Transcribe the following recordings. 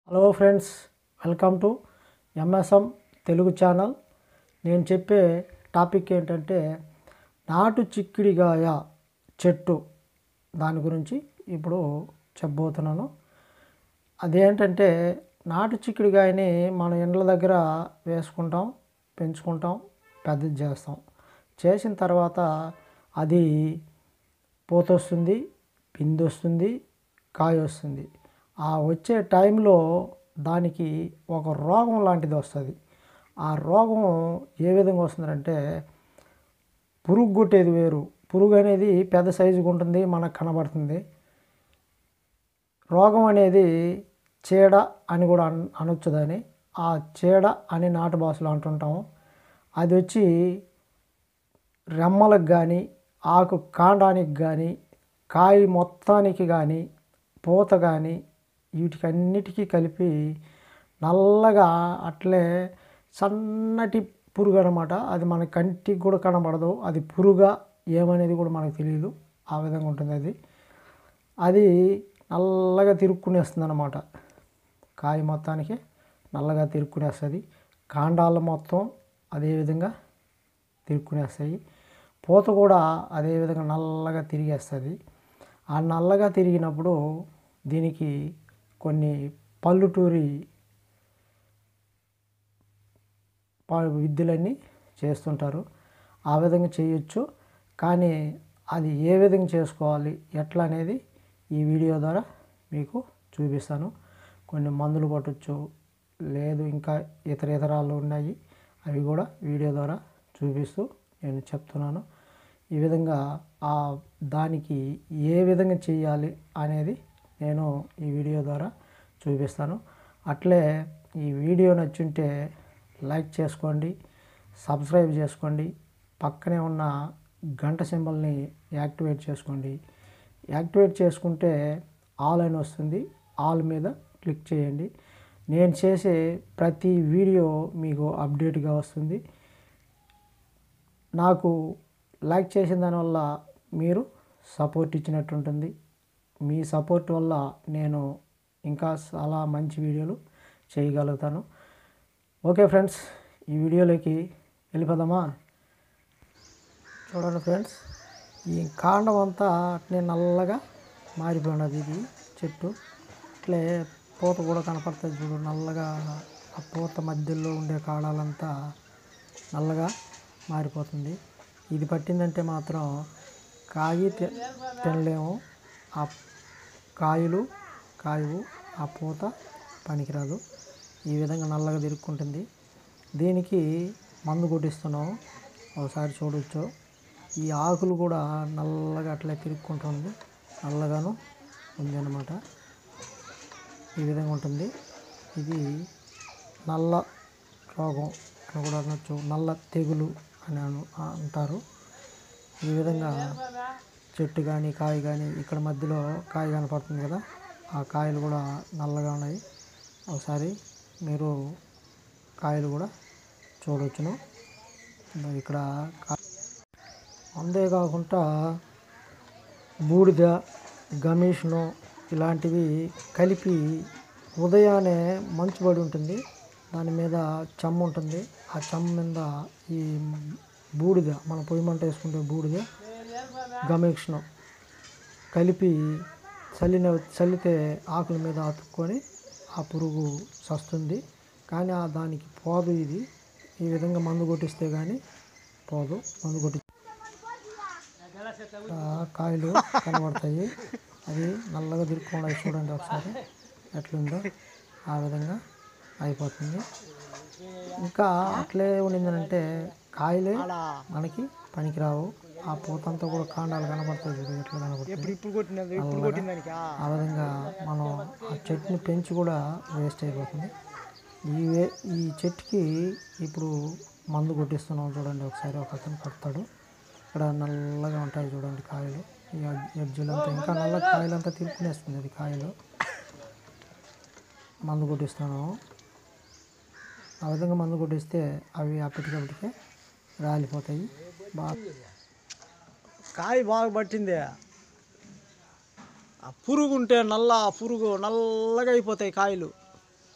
Hello friends welcome to MSM Telugu channel నేను చెప్పే topic ఏంటంటే నాటు చిక్కిడిగాయ చెట్టు దాని గురించి ఇప్పుడు చెప్పబోతున్నాను అదేంటంటే నాటు చిక్కుడుగాయని మన ఇండ్ల దగ్గర వేసుకుంటాం పెంచుకుంటాం పెద్దది చేస్తాం చేసిన తర్వాత అది పూత వస్తుంది పిండి వస్తుంది కాయ వస్తుంది ఆ వచ్చే టైంలో దానికి ఒక రోగం లాంటిది వస్తుంది ఆ రోగం ఏ విధంగా వస్తుందంటే పురుగు కొట్టేది వేరు పురుగు అనేది పెద్ద సైజుగా ఉంటుంది మనకు కనబడుతుంది రోగం అనేది చీడ అని కూడా అన్ అనొచ్చు దాన్ని ఆ చీడ అని నాటు భాషలో అంటుంటాము అది వచ్చి రెమ్మలకు కానీ ఆకు కాండానికి కానీ కాయ మొత్తానికి కానీ పూత కానీ వీటికన్నిటికీ కలిపి నల్లగా అట్లే సన్నటి పురుగు అనమాట అది మన కంటికి కూడా కనబడదు అది పురుగా ఏమనేది కూడా మనకు తెలియదు ఆ విధంగా ఉంటుంది అది అది నల్లగా తిరుక్కునేస్తుంది అనమాట కాయ మొత్తానికి నల్లగా తిరుక్కునేస్తుంది కాండాలు మొత్తం అదేవిధంగా తిరుక్కునేస్తాయి పూత కూడా అదేవిధంగా నల్లగా తిరిగేస్తుంది ఆ నల్లగా తిరిగినప్పుడు దీనికి కొన్ని పల్లుటూరి ప- విద్యలన్నీ చేస్తుంటారు ఆ విధంగా చేయొచ్చు కానీ అది ఏ విధంగా చేసుకోవాలి ఎట్లా అనేది ఈ వీడియో ద్వారా మీకు చూపిస్తాను కొన్ని మందులు కొట్టచ్చు లేదు ఇంకా ఇతర ఇతరాలు ఉన్నాయి అవి కూడా వీడియో ద్వారా చూపిస్తూ నేను చెప్తున్నాను ఈ విధంగా ఆ దానికి ఏ విధంగా చేయాలి అనేది నేను ఈ వీడియో ద్వారా చూపిస్తాను అట్లే ఈ వీడియో నచ్చుంటే లైక్ చేసుకోండి సబ్స్క్రైబ్ చేసుకోండి పక్కనే ఉన్న గంట సింబల్ని యాక్టివేట్ చేసుకోండి యాక్టివేట్ చేసుకుంటే ఆల్ అని వస్తుంది ఆల్ మీద క్లిక్ చేయండి నేను చేసే ప్రతి వీడియో మీకు అప్డేట్గా వస్తుంది నాకు లైక్ చేసిన దానివల్ల మీరు సపోర్ట్ ఇచ్చినట్టు ఉంటుంది మీ సపోర్ట్ వల్ల నేను ఇంకా చాలా మంచి వీడియోలు చేయగలుగుతాను ఓకే ఫ్రెండ్స్ ఈ వీడియోలోకి వెళ్ళిపోదామా చూడండి ఫ్రెండ్స్ ఈ కాండం అంతా అట్నే నల్లగా మారిపోయినది ఇది చెట్టు అట్లే పూత కూడా కనపడుతుంది చూడు నల్లగా ఆ పూత మధ్యలో ఉండే కాడాలంతా నల్లగా మారిపోతుంది ఇది పట్టిందంటే మాత్రం కాయి తి- తినలేము ఆ కాయలు కాయవు ఆ పూత పనికిరాదు ఈ విధంగా నల్లగా తిరుక్కుంటుంది దీనికి మందు కొట్టిస్తున్నాం ఒకసారి చూడొచ్చు ఈ ఆకులు కూడా నల్లగా అట్లా తిరుక్కుంటుంది నల్లగాను ఉంది అన్నమాట ఈ విధంగా ఉంటుంది ఇది నల్ల రోగం అని కూడా అనొచ్చు నల్ల తెగులు అని అను అంటారు ఈ విధంగా చెట్టు కానీ కాయ కానీ ఇక్కడ మధ్యలో కాయ కనపడుతుంది కదా ఆ కాయలు కూడా నల్లగా ఉన్నాయి ఒకసారి మీరు కాయలు కూడా చూడవచ్చును ఇదిగో ఇక్కడ కా- అంతేకాకుండా బూడిద గమేషను ఇలాంటివి కలిపి ఉదయాన్నే మంచు పడి ఉంటుంది దాని మీద చెమ్మ ఉంటుంది ఆ చెమ్మ మీద ఈ బూడిద మన పొయ్యి మంట వేసుకుంటే బూడిద గమేషను కలిపి చల్లిన చల్లితే ఆకుల మీద అతుక్కొని ఆ పురుగు చస్తుంది కానీ ఆ దానికి పోదు ఇది ఈ విధంగా మందు కొట్టిస్తే కానీ పోదు మందు కొట్టి ఆ కాయలు కనబడతాయి అది నల్లగా తిరుక్కోవాలి చూడండి ఒకసారి ఎట్లుందో ఆ విధంగా అయిపోతుంది ఇంకా అట్లే ఉండిందనంటే కాయలే మనకి పనికిరావు ఆ పూతంతా కూడా కాండాలు కనబడతాయి చూడు ఎట్లా కనబడుతుంది ఇప్పుడు కొట్టినది ఇప్పుడు కొట్టిందానికి ఆ విధంగా మనం ఆ చెట్టుని పెంచి కూడా వేస్ట్ అయిపోతుంది ఈ వే ఈ చెట్టుకి ఇప్పుడు మందు కొట్టిస్తున్నాం చూడండి ఒకసారి ఒక అతను కొడతాడు ఇక్కడ నల్లగా ఉంటాయి చూడండి కాయలు ఈ ఎడ్జులంతా ఇంకా నల్ల కాయలంతా తిరుక్కునేస్తుంది అది కాయలు మందు కొట్టిస్తున్నాము ఆ విధంగా మందు కొట్టిస్తే అవి అప్పటికప్పటికే రాలిపోతాయి బాగా కాయ బాగా పట్టింది ఆ పురుగు ఉంటే నల్ల ఆ పురుగు నల్లగా అయిపోతాయి కాయలు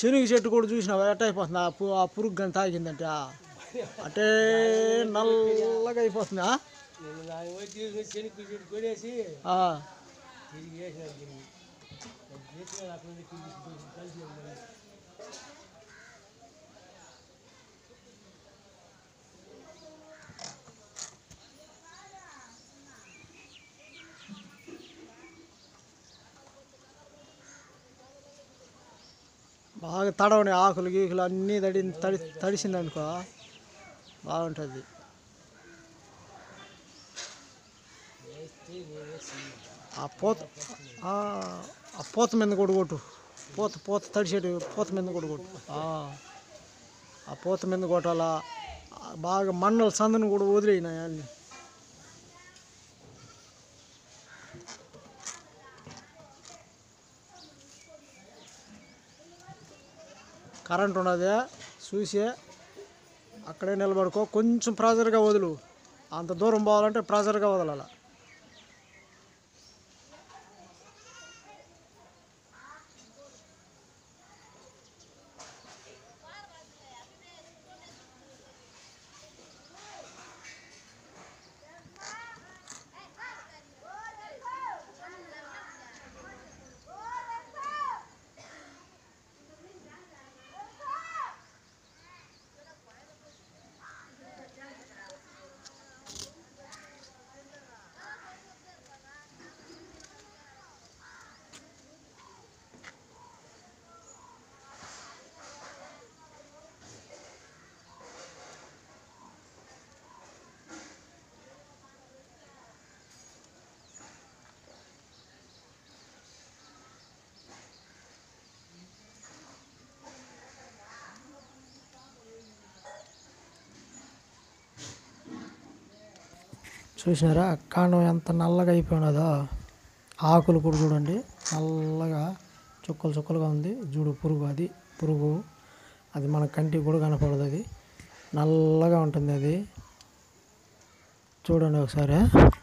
శనగ చెట్టు కూడా చూసినావా ఎట్ట అయిపోతుంది ఆ పు- ఆ పురుగు కానీ తాగిందంటే అటే నల్లగా అయిపోతుందా నేను దాని వచ్చి చెనికి చెట్టు కొనేసి ఆ, తిరిగి వేసినాను తిరిగి వేసిన అక్కడ నుండి తిరిగి కలిసి ఉన్నది. బాగా తడవని ఆకులు గీకులు అన్నీ తడి తడి తడిసింది అనుకో బాగుంటుంది ఆ పూత ఆ ఆ పూత మీద కూడా కొట్టు పూత పూత తడిసేటి పూత మీద కూడా కొట్టు ఆ, ఆ పూత మీద కొట్టాలా ఆ బాగా మండల సందును కూడా వదిలేయినాయి అన్నీ కరెంట్ ఉన్నది చూసి అక్కడే నిలబడుకో కొంచెం ప్రెజర్గా వదులు అంత దూరం పోవాలంటే ప్రెజర్గా వదలాల చూసినారా కాండం ఎంత నల్లగా అయిపోయినదో ఆకులు కూడా చూడండి నల్లగా చుక్కలు చుక్కలుగా ఉంది చూడు పురుగు అది పురుగు అది మన కంటికి కూడా కనపడదు అది నల్లగా ఉంటుంది అది చూడండి ఒకసారి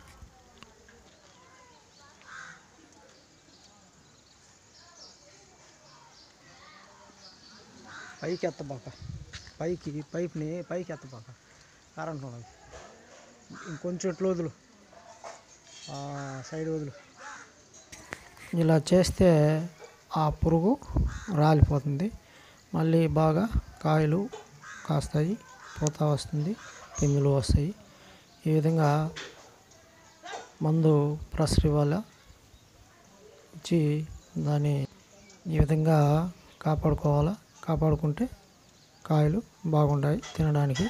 పైకి ఎత్తబాక పైకి పైప్ని పైకి ఎత్తబాక కరెంట్ ఉన్నది ఇంకొంచెం ఇట్లా వదులు ఆ, సైడ్ వదులు ఇలా చేస్తే ఆ పురుగు రాలిపోతుంది మళ్ళీ బాగా కాయలు కాస్తాయి పూత వస్తుంది పిందులు వస్తాయి ఈ విధంగా మందు ప్రెషర్ ఇవ్వాలా ఇచ్చి దాన్ని ఈ విధంగా కాపాడుకోవాలా కాపాడుకుంటే కాయలు బాగుంటాయి తినడానికి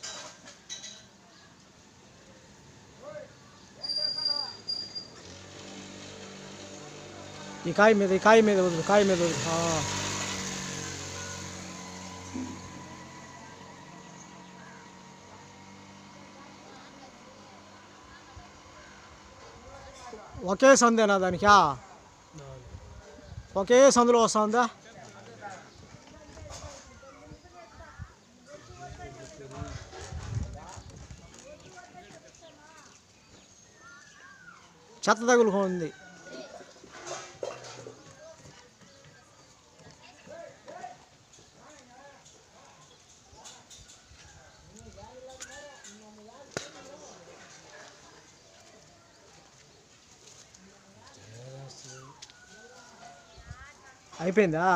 ఈ కాయ మీద ఈ కాయ మీద వదులు కాయ మీద వదులు ఆ. ఒకే సందేనా దానికా ఒకే సందులో వస్తుందా చెత్త తగులుకుంది అయిపోయిందా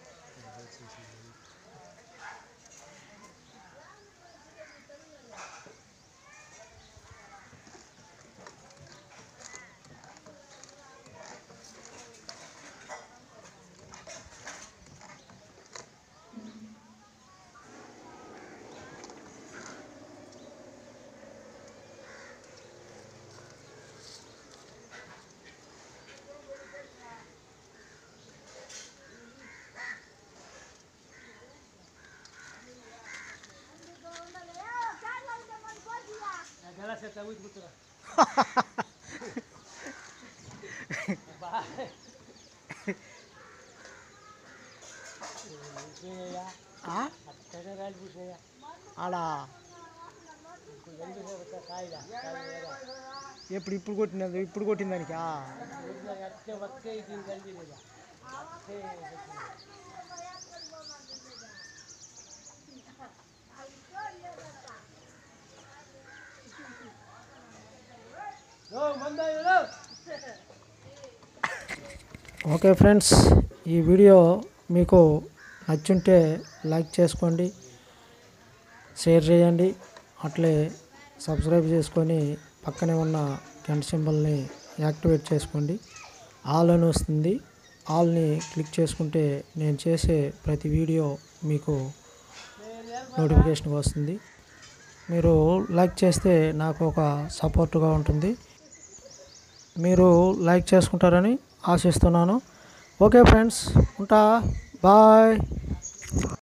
గెలాస్ ఎట్లా ఊసి కూర్చోరా ఆ? అట్టగా రాలి కూర్చోయా ఆడా కాయగా ఎప్పుడు ఇప్పుడు కొట్టినది ఇప్పుడు కొట్టిన దానికా అట్టే ఒక్కే దీన్ని కలిపి లేదా అట్టే ఓకే ఫ్రెండ్స్ ఈ వీడియో మీకు నచ్చుంటే లైక్ చేసుకోండి షేర్ చేయండి అట్లే సబ్స్క్రైబ్ చేసుకొని పక్కనే ఉన్న గంట సింబల్ని యాక్టివేట్ చేసుకోండి ఆల్ అని వస్తుంది ఆల్ని క్లిక్ చేసుకుంటే నేను చేసే ప్రతి వీడియో మీకు నోటిఫికేషన్ వస్తుంది మీరు లైక్ చేస్తే నాకు ఒక సపోర్ట్గా ఉంటుంది మీరు లైక్ చేసుకుంటారని ఆశిస్తున్నాను ఓకే ఫ్రెండ్స్ ఉంటా బాయ్